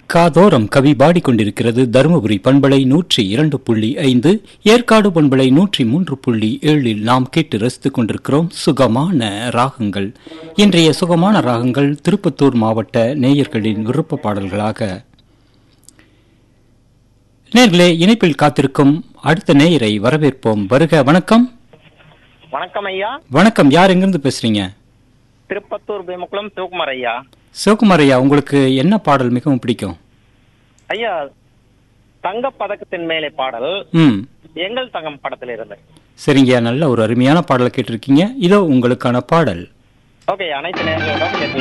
காதோரம் கவி பாடிக்கொண்டிருக்கிறது தருமபுரி பண்பலை நூற்றி இரண்டு புள்ளி ஐந்து ஏற்காடு பண்பலை நூற்றி மூன்று புள்ளி ஏழில் நாம் கேட்டு ரசித்துக் கொண்டிருக்கிறோம் சுகமான ராகங்கள் இன்றைய சுகமான ராகங்கள் திருப்பத்தூர் மாவட்ட நேயர்களின் விருப்ப பாடல்களாக நேர்களே இணைப்பில் காத்திருக்கும் அடுத்த நேயரை வரவேற்போம் வருக வணக்கம் வணக்கம் ஐயா வணக்கம் யார் எங்கிருந்து பேசுறீங்க திருப்பத்தூர் பீமக்குளம் சிவகுமார் ஐயா சிவகுமார் ஐயா உங்களுக்கு என்ன பாடல் மிகவும் பிடிக்கும் ஐயா தங்க பதக்கத்தின் மேலே பாடல் ம் எங்கள் தங்கம் படத்தில் இருந்து சரிங்க நல்ல ஒரு அருமையான பாடலை கேட்டிருக்கீங்க இதோ உங்களுக்கான பாடல் ஓகே அனைத்து நேர்களோட